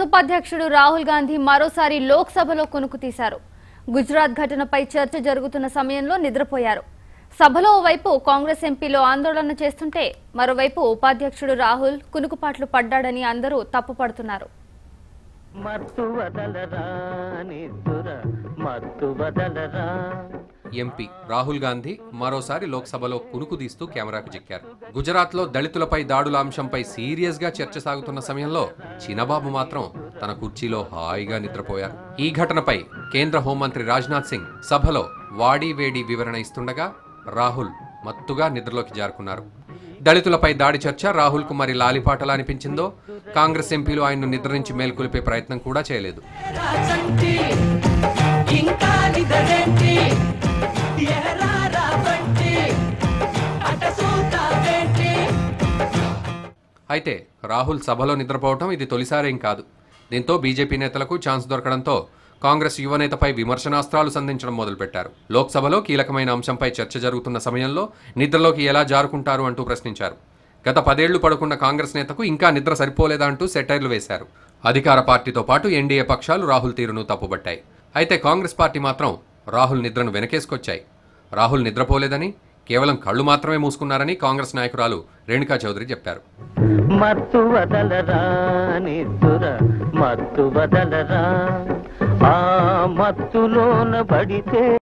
ఉపాధ్యక్షుడు రాహుల్ గాంధీ మరోసారి లోక్సభలో కునుకు తీశారు గుజరాత్ ఘటనపై చర్చ జరుగుతున్న సమయంలో నిద్రపోయారు సభలో ఓవైపు కాంగ్రెస్ ఎంపీలు ఆందోళన చేస్తుంటే మరోవైపు ఉపాధ్యక్షుడు రాహుల్ కునుకుపాట్లు పడ్డాడని అందరూ తప్పుపడుతున్నారు మత్తు వదలరా నిద్దుర మత్తు వదలరా ఎంపీ రాహుల్ గాంధీ మరోసారి లోక్సభలో కునుకు తీస్తూ కెమెరాకు చిక్కారు గుజరాత్ లో దళితులపై దాడుల అంశంపై సీరియస్ గా చర్చ సాగుతున్న సమయంలో చినబాబు మాత్రం తన కుర్చీలో హాయిగా నిద్రపోయారు ఈ ఘటనపై కేంద్ర హోంమంత్రి రాజ్నాథ్ సింగ్ సభలో వాడి వేడి వివరణ ఇస్తుండగా రాహుల్ మత్తుగా నిద్రలోకి జారుకున్నారు దళితులపై దాడి చర్చ రాహుల్ కు మరి లాలిపాటలా అనిపించిందో కాంగ్రెస్ ఎంపీలు ఆయన్ను నిద్ర నుంచి మేల్కొలిపే ప్రయత్నం కూడా చేయలేదు రాజంటి ఇంకా నిదరేంటి ఎహరారా బంటి అట సూతావేంటి అయితే రాహుల్ సభలో నిద్రపోవటం ఇది తొలిసారేం కాదు దీంతో బీజేపీ నేతలకు ఛాన్స్ దొరకడంతో కాంగ్రెస్ యువనేతపై విమర్శనాస్త్రాలు సంధించడం మొదలుపెట్టారు లోక్సభలో కీలకమైన అంశంపై చర్చ జరుగుతున్న సమయంలో నిద్రలోకి ఎలా జారుకుంటారు అంటూ ప్రశ్నించారు గత పదేళ్లు పడుకున్న కాంగ్రెస్ నేతకు ఇంకా నిద్ర సరిపోలేదా అంటూ సెటైర్లు వేశారు అధికార పార్టీతో పాటు ఎన్డీఏ పక్షాలు రాహుల్ తీరును తప్పుబట్టాయి అయితే కాంగ్రెస్ పార్టీ మాత్రం రాహుల్ నిద్రను వెనకేసుకొచ్చాయి రాహుల్ నిద్రపోలేదని కేవలం కళ్ళు మాత్రమే మూసుకున్నారని కాంగ్రెస్ నాయకురాలు రేణుకా చౌదరి చెప్పారు మత్తు వదలరా నిద్దుర మత్తు వదలరా ఆ మత్తులోన పడితే